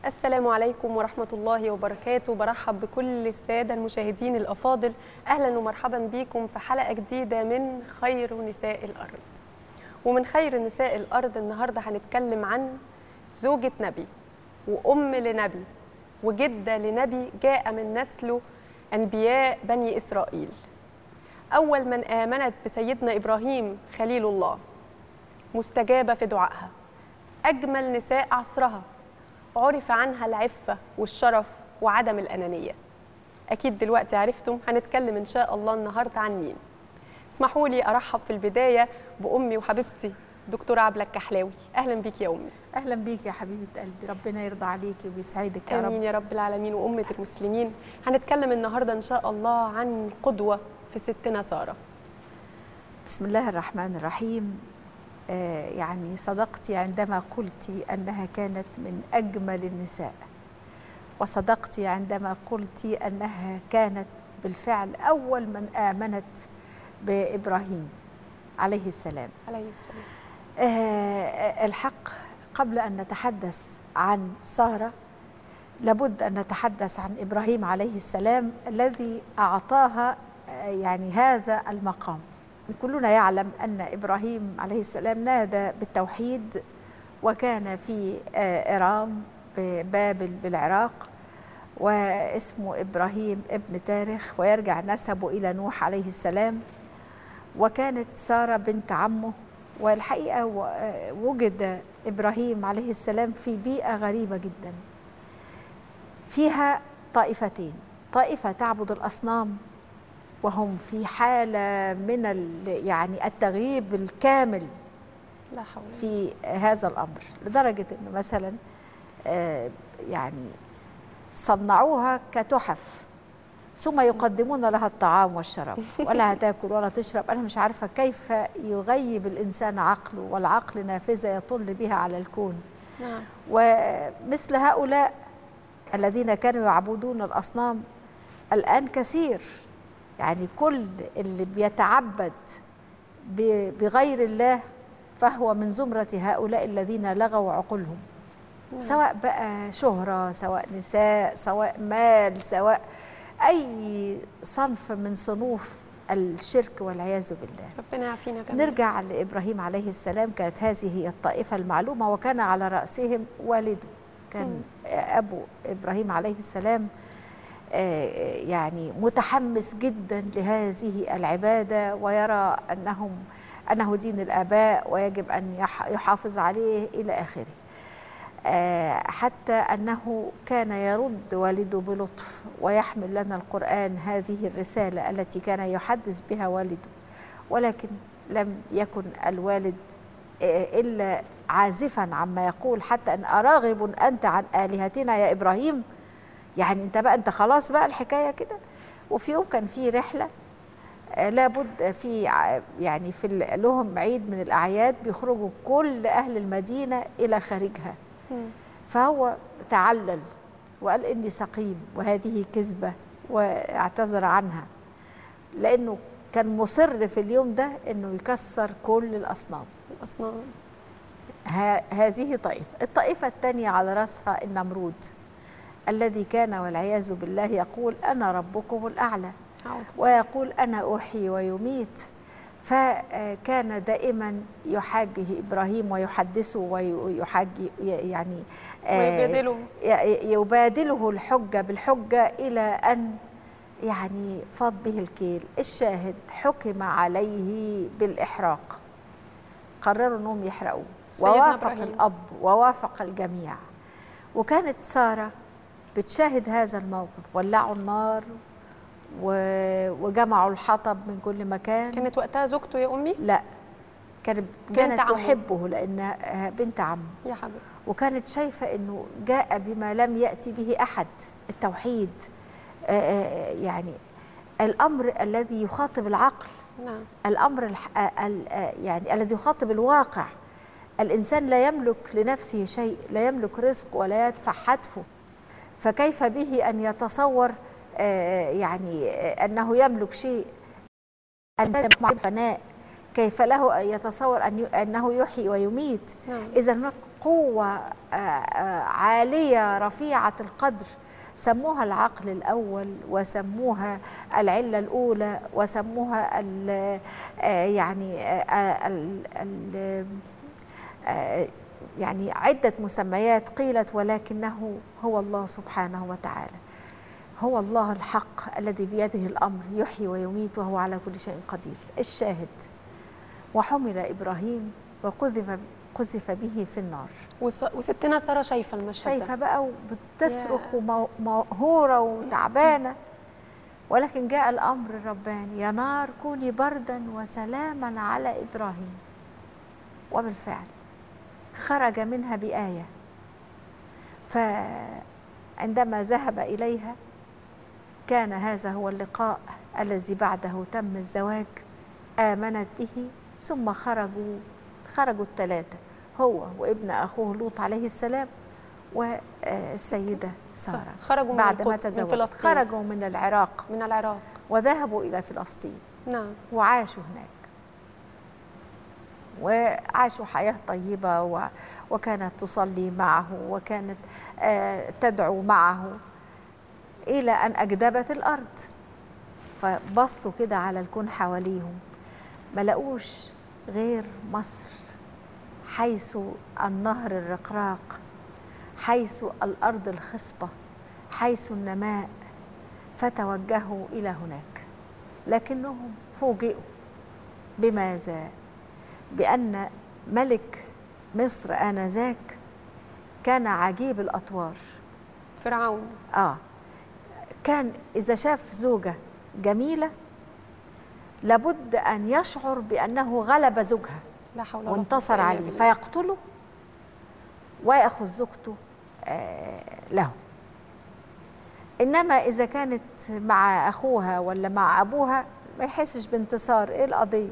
السلام عليكم ورحمة الله وبركاته برحب بكل السادة المشاهدين الأفاضل أهلا ومرحبا بكم في حلقة جديدة من خير نساء الأرض ومن خير نساء الأرض النهاردة هنتكلم عن زوجة نبي وأم لنبي وجدة لنبي جاء من نسله أنبياء بني إسرائيل أول من آمنت بسيدنا إبراهيم خليل الله مستجابة في دعائها أجمل نساء عصرها عرف عنها العفة والشرف وعدم الأنانية أكيد دلوقتي عرفتم هنتكلم إن شاء الله النهاردة عن مين اسمحوا لي أرحب في البداية بأمي وحبيبتي دكتورة عبلة الكحلاوي أهلا بيك يا أمي اهلا بيك يا حبيبه قلبي ربنا يرضى عليكي ويسعدك يا آمين رب يا رب العالمين وأمة المسلمين هنتكلم النهاردة إن شاء الله عن قدوة في ستنا سارة بسم الله الرحمن الرحيم آه يعني صدقتي عندما قلت انها كانت من اجمل النساء وصدقتي عندما قلت انها كانت بالفعل اول من امنت بابراهيم عليه السلام عليه السلام آه الحق قبل ان نتحدث عن ساره لابد ان نتحدث عن ابراهيم عليه السلام الذي اعطاها آه، يعني هذا المقام كلنا يعلم ان ابراهيم عليه السلام نادى بالتوحيد وكان في آه، ارام ببابل بالعراق واسمه ابراهيم ابن تارخ ويرجع نسبه الى نوح عليه السلام وكانت ساره بنت عمه والحقيقه و- آه، وجد ابراهيم عليه السلام في بيئه غريبه جدا فيها طائفتين طائفه تعبد الاصنام وهم في حاله من ال- يعني التغييب الكامل لا حول في هذا الامر لدرجه انه مثلا آه، يعني صنعوها كتحف ثم يقدمون لها الطعام والشراب ولا هتاكل ولا تشرب انا مش عارفه كيف يغيب الانسان عقله والعقل نافذه يطل بها على الكون نعم ومثل هؤلاء الذين كانوا يعبدون الاصنام الان كثير يعني كل اللي بيتعبد ب- بغير الله فهو من زمره هؤلاء الذين لغوا عقولهم نعم. سواء بقى شهره سواء نساء سواء مال سواء اي صنف من صنوف الشرك والعياذ بالله ربنا يعافينا جميعا نرجع لابراهيم عليه السلام كانت هذه هي الطائفه المعلومه وكان على راسهم والده كان ابو ابراهيم عليه السلام آه، يعني متحمس جدا لهذه العباده ويرى انهم انه دين الاباء ويجب ان يح- يحافظ عليه الى اخره آه، حتى انه كان يرد والده بلطف ويحمل لنا القران هذه الرساله التي كان يحدث بها والده ولكن لم يكن الوالد آه، الا عازفا عما يقول حتى ان اراغب انت عن الهتنا يا ابراهيم يعني انت بقى انت خلاص بقى الحكايه كده وفي يوم كان في رحله آه، لابد في ع- يعني في ال- لهم عيد من الاعياد بيخرجوا كل اهل المدينه الى خارجها مم. فهو تعلل وقال اني سقيم وهذه كذبه واعتذر عنها لانه كان مصر في اليوم ده انه يكسر كل الاصنام الأصنام ه- هذه طائفه الطائفه الثانيه على راسها النمرود الذي كان والعياذ بالله يقول انا ربكم الاعلى عودة ويقول انا احيي ويميت فكان دائما يحاجه ابراهيم ويحدثه ويحاج يعني آه، ويجادلوا ي- يبادله الحجة بالحجة إلى أن يعني فاض به الكيل الشاهد حكم عليه بالإحراق قرروا أنهم يحرقوه سيدنا ووافق إبراهيم. الأب ووافق الجميع وكانت سارة بتشاهد هذا الموقف ولعوا النار و- وجمعوا الحطب من كل مكان كانت وقتها زوجته يا أمي لا كانت بنت كانت عمه. تحبه لأنها بنت عمه يا حبيبي وكانت شايفة أنه جاء بما لم يأتي به أحد التوحيد آه، آه، يعني الأمر الذي يخاطب العقل نعم الأمر الح- آه، ال- آه، يعني الذي يخاطب الواقع الإنسان لا يملك لنفسه شيء لا يملك رزق ولا يدفع حتفه فكيف به أن يتصور آه، يعني آه، أنه يملك شيء الإنسان مع فناء كيف له أن يتصور أن ي- أنه يحيي ويميت نعم. إذا هناك قوة آه، آه، عالية رفيعة القدر سموها العقل الأول وسموها العلة الأولى وسموها ال آه، يعني آه، ال- ال- آه، يعني عدة مسميات قيلت ولكنه هو الله سبحانه وتعالى هو الله الحق الذي بيده الأمر يحيي ويميت وهو على كل شيء قدير الشاهد وحمل إبراهيم وقذف قذف به في النار وس- وستنا ساره شايفه المشهد ده. شايفة بقى وبتصرخ ومهورة وتعبانة ولكن جاء الأمر الرباني يا نار كوني بردا وسلاما على إبراهيم وبالفعل خرج منها بآية فعندما ذهب إليها كان هذا هو اللقاء الذي بعده تم الزواج آمنت به ثم خرجوا خرجوا الثلاثة هو وابن أخوه لوط عليه السلام والسيدة سارة خرجوا من بعد ما القدس، من تزوجوا فلسطين. خرجوا من العراق من العراق وذهبوا إلى فلسطين نعم وعاشوا هناك وعاشوا حياة طيبة و- وكانت تصلي معه وكانت آه، تدعو معه إلى أن أجدبت الأرض فبصوا كده على الكون حواليهم ما لقوش غير مصر حيث النهر الرقراق حيث الأرض الخصبة حيث النماء فتوجهوا إلى هناك لكنهم فوجئوا بماذا؟ بأن ملك مصر آنذاك كان عجيب الأطوار فرعون آه كان إذا شاف زوجة جميلة لابد أن يشعر بأنه غلب زوجها لا حول ولا قوة وانتصر إلا عليه بالله. فيقتله ويأخذ زوجته آه، له إنما إذا كانت مع أخوها ولا مع أبوها ما يحسش بانتصار إيه القضية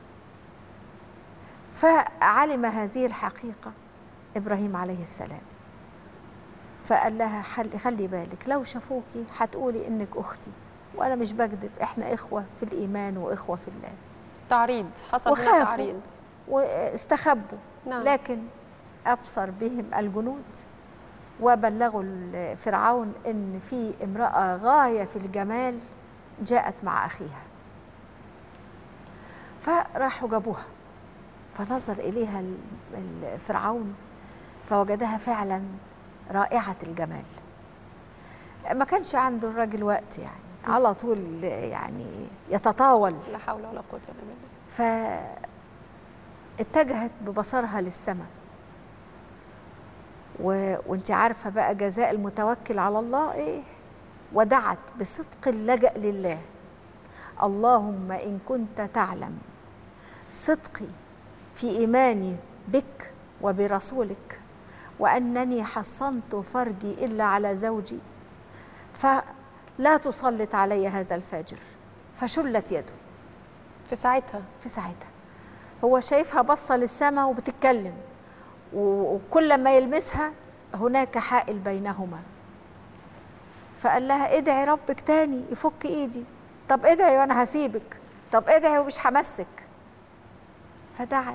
فعلم هذه الحقيقة إبراهيم عليه السلام فقال لها خلي, خلي بالك لو شافوكي هتقولي إنك أختي وأنا مش بكذب إحنا إخوة في الإيمان وإخوة في الله تعريض حصل هنا وخافوا. تعريض واستخبوا نعم. لكن أبصر بهم الجنود وبلغوا ال- فرعون إن في امرأة غاية في الجمال جاءت مع أخيها فراحوا جابوها فنظر إليها ال- ال- فرعون فوجدها فعلا رائعة الجمال ما كانش عنده الراجل وقت يعني على طول يعني يتطاول لا حول ولا قوة إلا بالله فاتجهت ببصرها للسماء و... وانت عارفه بقى جزاء المتوكل على الله ايه ودعت بصدق اللجأ لله اللهم ان كنت تعلم صدقي في ايماني بك وبرسولك وانني حصنت فرجي الا على زوجي فلا تسلط علي هذا الفاجر فشلت يده في ساعتها في ساعتها هو شايفها باصه للسماء وبتتكلم و- وكل ما يلمسها هناك حائل بينهما فقال لها ادعي ربك تاني يفك ايدي طب ادعي وانا هسيبك طب ادعي ومش همسك فدعت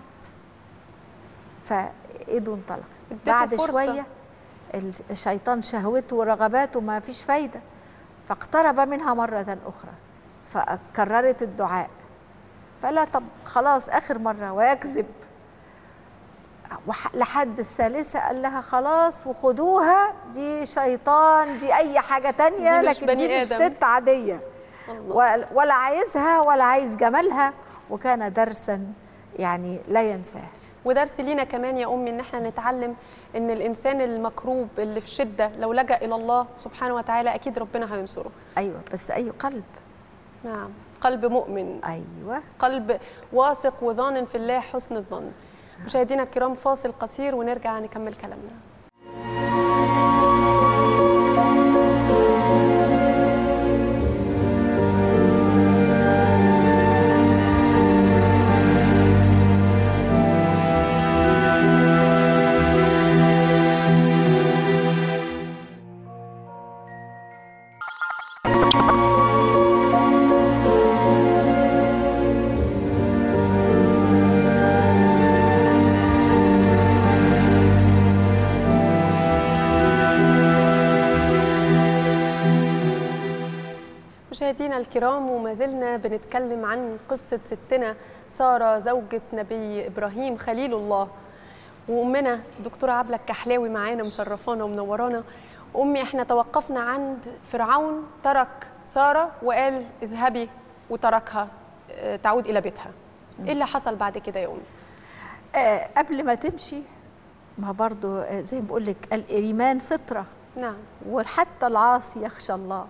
فايده انطلقت اديته بعد فرصة. شويه الشيطان شهوته ورغباته ما فيش فايده فاقترب منها مره اخرى فكررت الدعاء فلا طب خلاص اخر مره ويكذب وح- لحد الثالثة قال لها خلاص وخدوها دي شيطان دي أي حاجة تانية دي مش لكن دي بني مش آدم. ست عادية الله ولا ولا عايزها ولا عايز جمالها وكان درسا يعني لا ينساه ودرس لينا كمان يا امي ان احنا نتعلم ان الانسان المكروب اللي في شده لو لجا الى الله سبحانه وتعالى اكيد ربنا هينصره أيوة بس أي قلب نعم قلب مؤمن أيوة قلب واثق وظان في الله حسن الظن مشاهدينا الكرام فاصل قصير ونرجع نكمل كلامنا مشاهدينا الكرام وما زلنا بنتكلم عن قصة ستنا سارة زوجة نبي إبراهيم خليل الله وأمنا دكتورة عبلة الكحلاوي معانا مشرفانا ومنورانا أمي إحنا توقفنا عند فرعون ترك سارة وقال اذهبي وتركها آه، تعود إلى بيتها إيه اللي حصل بعد كده يا أمي؟ آه قبل ما تمشي ما برضو آه، زي ما بقول لك الايمان فطره نعم وحتى العاصي يخشى الله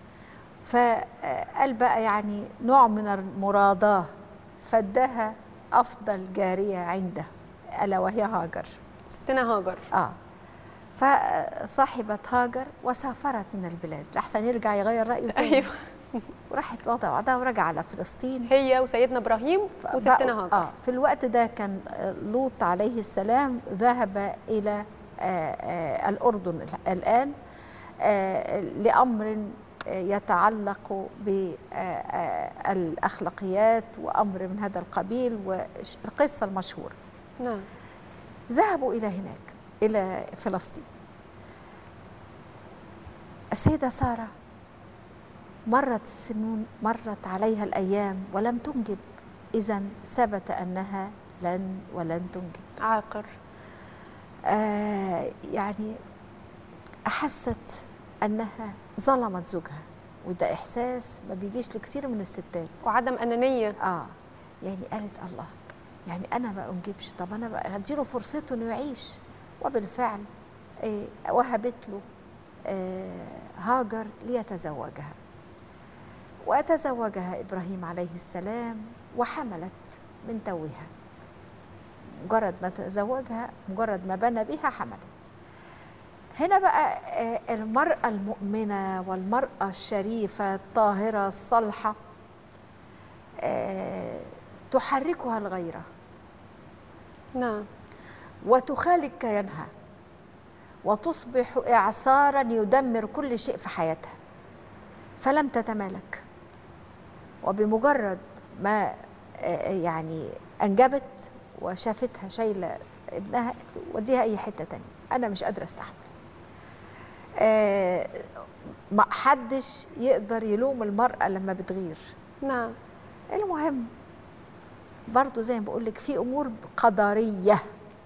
فقال بقى يعني نوع من المراضاه فدها افضل جاريه عنده الا وهي هاجر ستنا هاجر اه فصاحبت هاجر وسافرت من البلاد لحسن يرجع يغير رايه تاني أيوه وراحت وضع بعضها ورجع على فلسطين هي وسيدنا إبراهيم فبقوا- وستنا هاجر اه في الوقت ده كان آه، لوط عليه السلام ذهب الى آه، آه، الاردن ال- الان آه، لامر آه، يتعلق بالاخلاقيات وامر من هذا القبيل والقصه المشهوره نعم ذهبوا الى هناك الى فلسطين السيده ساره مرت السنون مرت عليها الايام ولم تنجب اذا ثبت انها لن ولن تنجب عاقر آه يعني احست انها ظلمت زوجها وده احساس ما بيجيش لكثير من الستات وعدم أنانية اه يعني قالت الله يعني انا ما انجبش طب انا بقى هديله فرصته انه يعيش وبالفعل آه وهبت له آه هاجر ليتزوجها وتزوجها ابراهيم عليه السلام وحملت من توها مجرد ما تزوجها مجرد ما بنى بها حملت هنا بقى آه، المرأة المؤمنة والمرأة الشريفة الطاهرة الصالحة آه، تحركها الغيرة نعم وتخالج كيانها وتصبح إعصارا يدمر كل شيء في حياتها فلم تتمالك وبمجرد ما آه، يعني أنجبت وشافتها شايلة ابنها قالت له وديها أي حتة تانية أنا مش قادرة أستحمل آه، ما حدش يقدر يلوم المرأة لما بتغير نعم المهم برضو زي ما بقول لك في امور قدريه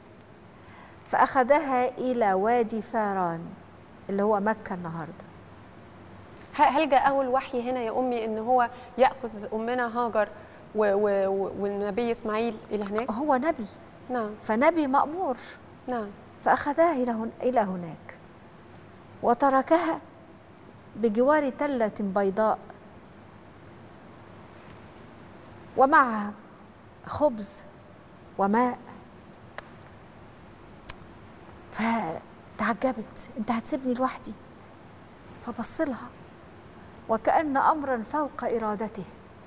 فاخذها الى وادي فاران اللي هو مكه النهارده ه- هل جاءه الوحي هنا يا امي ان هو ياخذ امنا هاجر و- و- و- والنبي اسماعيل الى هناك هو نبي نعم فنبي مامور نعم فاخذها الى هن الى هناك وتركها بجوار تله بيضاء ومعها خبز وماء فتعجبت انت هتسيبني لوحدي فبص لها وكأن أمرا فوق إرادته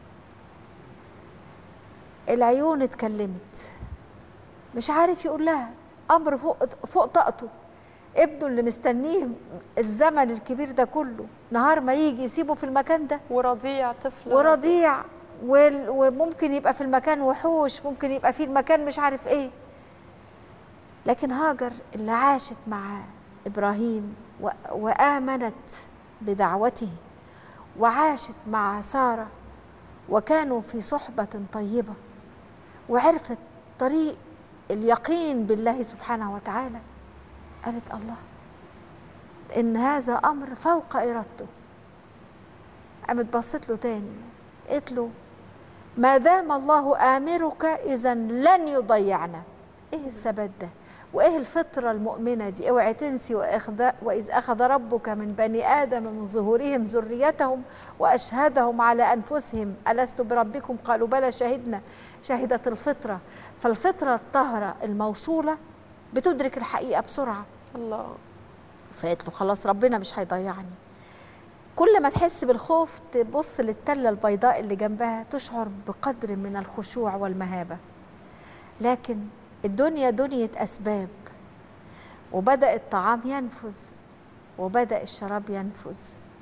العيون اتكلمت مش عارف يقول لها أمر فوق فوق طاقته ابنه اللي مستنيه الزمن الكبير ده كله نهار ما يجي يسيبه في المكان ده ورضيع طفل ورضيع وال- وممكن يبقى في المكان وحوش ممكن يبقى في المكان مش عارف ايه لكن هاجر اللي عاشت مع ابراهيم و- وامنت بدعوته وعاشت مع ساره وكانوا في صحبه طيبه وعرفت طريق اليقين بالله سبحانه وتعالى قالت الله ان هذا امر فوق ارادته قامت بصت له تاني قالت له ما دام الله آمرك إذا لن يضيعنا إيه الثبات ده وإيه الفطرة المؤمنة دي اوعي تنسي وإخذ وإذ أخذ ربك من بني آدم من ظهورهم ذريتهم وأشهدهم على أنفسهم ألست بربكم قالوا بلى شهدنا شهدت الفطرة فالفطرة الطاهرة الموصولة بتدرك الحقيقة بسرعة الله فقالت له خلاص ربنا مش هيضيعني كل ما تحس بالخوف تبص للتلة البيضاء اللي جنبها تشعر بقدر من الخشوع والمهابة لكن الدنيا دنيا أسباب وبدأ الطعام ينفذ وبدأ الشراب ينفذ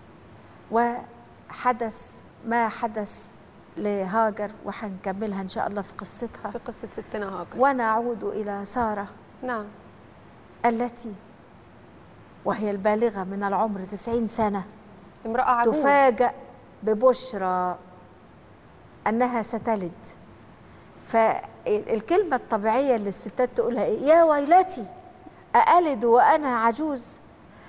وحدث ما حدث لهاجر وهنكملها إن شاء الله في قصتها في قصه ستنا هاجر ونعود إلى سارة نعم التي وهي البالغة من العمر تسعين سنة امراه عجوز تفاجأ ببشرى انها ستلد فالكلمه الطبيعيه اللي الستات تقولها ايه يا ويلتي أألد وأنا عجوز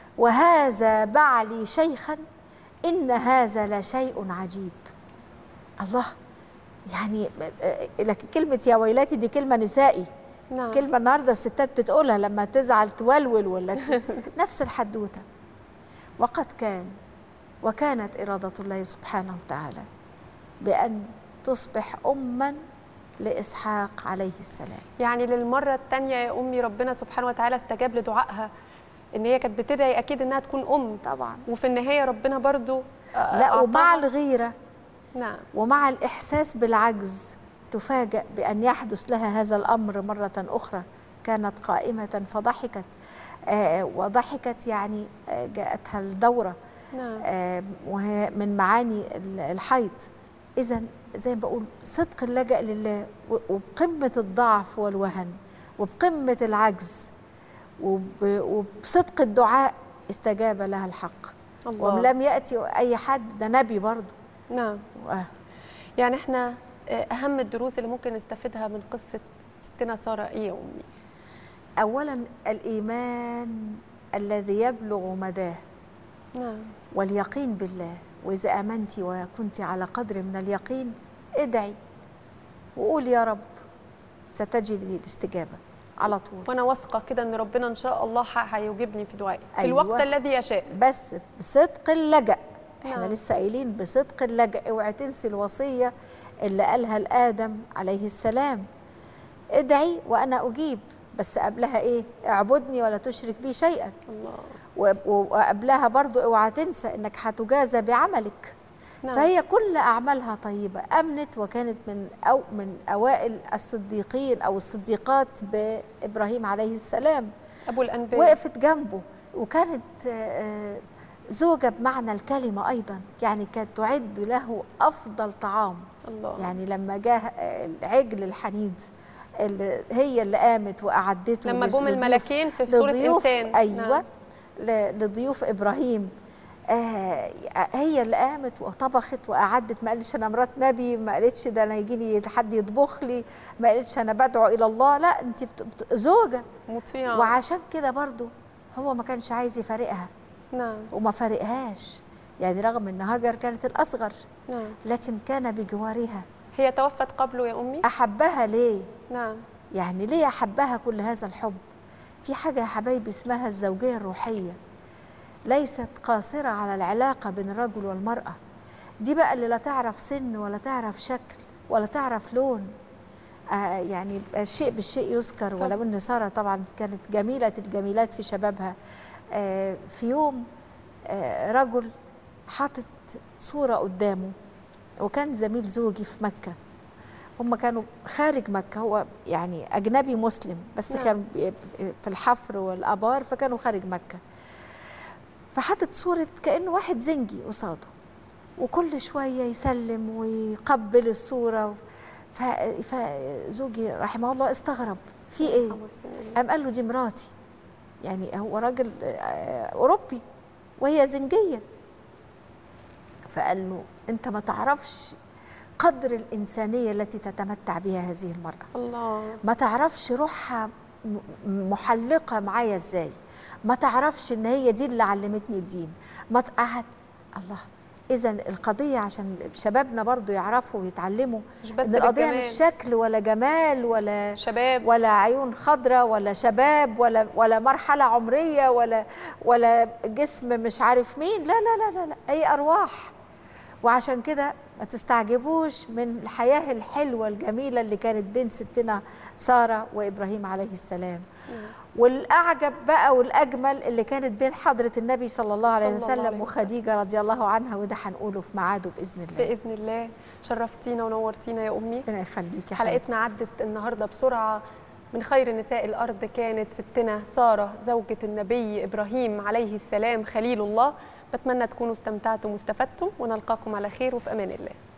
وهذا بعلي شيخا إن هذا لشيء عجيب الله يعني لكن كلمة يا ويلاتي دي كلمة نسائي نعم كلمة النهاردة الستات بتقولها لما تزعل تولول ولا ت... نفس الحدوتة وقد كان وكانت إرادة الله سبحانه وتعالى بأن تصبح أما لإسحاق عليه السلام يعني للمرة الثانية يا أمي ربنا سبحانه وتعالى استجاب لدعائها إن هي كانت بتدعي أكيد إنها تكون أم طبعا وفي النهاية ربنا برضو آه، لا ومع أعطاها- الغيرة نعم ومع الإحساس بالعجز تفاجأ بأن يحدث لها هذا الأمر مرة أخرى كانت قائمة فضحكت آه وضحكت يعني آه جاءتها الدورة نعم آه وهي من معاني ال- الحيض إذا زي ما بقول صدق اللجأ لله و- وبقمة الضعف والوهن وبقمة العجز وب- وبصدق الدعاء استجاب لها الحق الله ولم يأتي أي حد ده نبي برضه نعم آه. يعني احنا آه، أهم الدروس اللي ممكن نستفيدها من قصة ستنا سارة إيه يا أمي؟ أولا الإيمان الذي يبلغ مداه نعم واليقين بالله وإذا آمنت وكنت على قدر من اليقين ادعي وقول يا رب ستجدي الاستجابة على طول وأنا واثقة كده إن ربنا إن شاء الله ح- هيجيبني في دعائي في أيوة. الوقت الذي يشاء بس بصدق اللجأ احنا نعم. لسه قايلين بصدق اللجأ اوعي تنسي الوصية اللي قالها لآدم عليه السلام ادعي وأنا أجيب بس قبلها ايه اعبدني ولا تشرك بي شيئا الله و- وقبلها برضو اوعى تنسى انك هتجازى بعملك نعم فهي كل اعمالها طيبه امنت وكانت من او من اوائل الصديقين او الصديقات بابراهيم عليه السلام أبو الأنبياء وقفت جنبه وكانت آه، زوجه بمعنى الكلمه ايضا يعني كانت تعد له افضل طعام الله يعني لما جاء العجل الحنيد اللي هي اللي قامت واعدته لما لض- جم لضيوف- الملكين في صورة لضيوف إنسان ايوه نعم. ل- لضيوف ابراهيم آه هي اللي قامت وطبخت وقعدت ما قالتش انا مرات نبي ما قالتش ده انا يجي لي حد يطبخ لي ما قالتش انا بدعو الى الله لا انت بت- بت- زوجه مطيعة وعشان كده برضو هو ما كانش عايز يفارقها نعم وما فارقهاش يعني رغم ان هاجر كانت الاصغر نعم لكن كان بجوارها هي توفت قبله يا أمي؟ احبها ليه نعم يعني ليه أحبها كل هذا الحب في حاجة يا حبايبي اسمها الزوجية الروحية ليست قاصرة على العلاقة بين الرجل والمرأة دي بقى اللي لا تعرف سن ولا تعرف شكل ولا تعرف لون آه يعني الشيء بالشيء يذكر طب. ولو ان ساره طبعا كانت جميله الجميلات في شبابها آه في يوم آه رجل حاطط صوره قدامه وكان زميل زوجي في مكه هم كانوا خارج مكة هو يعني أجنبي مسلم بس نعم. كان بي- في الحفر والآبار فكانوا خارج مكة فحطت صورة كأنه واحد زنجي قصاده وكل شوية يسلم ويقبل الصورة ف- فزوجي رحمه الله استغرب في ايه؟ قام قال له دي مراتي يعني هو راجل آه، أوروبي وهي زنجية فقال له أنت ما تعرفش قدر الإنسانية التي تتمتع بها هذه المرأة الله ما تعرفش روحها م- محلقة معايا ازاي ما تعرفش ان هي دي اللي علمتني الدين ما تقعد الله اذا القضية عشان شبابنا برضو يعرفوا ويتعلموا مش بس ان القضية بالجمال. مش شكل ولا جمال ولا شباب ولا عيون خضراء ولا شباب ولا ولا مرحلة عمرية ولا ولا جسم مش عارف مين لا لا لا لا, لا. أي أرواح وعشان كده ما تستعجبوش من الحياة الحلوة الجميلة اللي كانت بين ستنا سارة وإبراهيم عليه السلام والأعجب بقى والأجمل اللي كانت بين حضرة النبي صلى الله عليه صلى الله عليه وسلم وسلم. وخديجة رضي الله عنها وده هنقوله في ميعاده بإذن الله بإذن الله شرفتينا ونورتينا يا أمي ربنا يخليكي حلقتنا عدت النهارده بسرعه من خير نساء الارض كانت ستنا ساره زوجة النبي ابراهيم عليه السلام خليل الله بتمنى تكونوا استمتعتم واستفدتم ونلقاكم على خير وفي امان الله